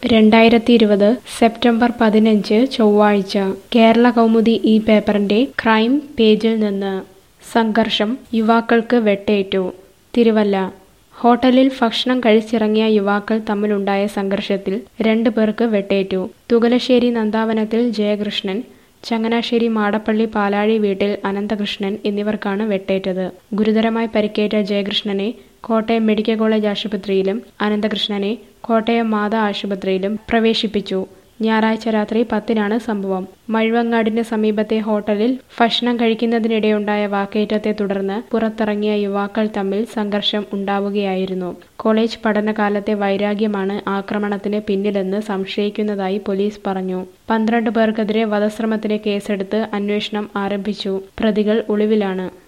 രണ്ടായിരത്തി ഇരുപത് സെപ്റ്റംബർ പതിനഞ്ച് ചൊവ്വാഴ്ച കേരള കൗമുദി ഈ പേപ്പറിന്റെ ക്രൈം പേജിൽ നിന്ന് സംഘർഷം യുവാക്കൾക്ക് വെട്ടേറ്റു തിരുവല്ല ഹോട്ടലിൽ ഭക്ഷണം കഴിച്ചിറങ്ങിയ യുവാക്കൾ തമ്മിലുണ്ടായ സംഘർഷത്തിൽ രണ്ടു പേർക്ക് വെട്ടേറ്റു തുകലശ്ശേരി നന്ദാവനത്തിൽ ജയകൃഷ്ണൻ ചങ്ങനാശ്ശേരി മാടപ്പള്ളി പാലാഴി വീട്ടിൽ അനന്തകൃഷ്ണൻ എന്നിവർക്കാണ് വെട്ടേറ്റത് ഗുരുതരമായി പരിക്കേറ്റ ജയകൃഷ്ണനെ കോട്ടയം മെഡിക്കൽ കോളേജ് ആശുപത്രിയിലും അനന്തകൃഷ്ണനെ കോട്ടയം മാതാ ആശുപത്രിയിലും പ്രവേശിപ്പിച്ചു ഞായറാഴ്ച രാത്രി പത്തിനാണ് സംഭവം മഴുവങ്ങാടിന് സമീപത്തെ ഹോട്ടലിൽ ഭക്ഷണം കഴിക്കുന്നതിനിടെയുണ്ടായ വാക്കേറ്റത്തെ തുടർന്ന് പുറത്തിറങ്ങിയ യുവാക്കൾ തമ്മിൽ സംഘർഷം ഉണ്ടാവുകയായിരുന്നു കോളേജ് പഠനകാലത്തെ വൈരാഗ്യമാണ് ആക്രമണത്തിന് പിന്നിലെന്ന് സംശയിക്കുന്നതായി പോലീസ് പറഞ്ഞു പന്ത്രണ്ട് പേർക്കെതിരെ വധശ്രമത്തിന് കേസെടുത്ത് അന്വേഷണം ആരംഭിച്ചു പ്രതികൾ ഒളിവിലാണ്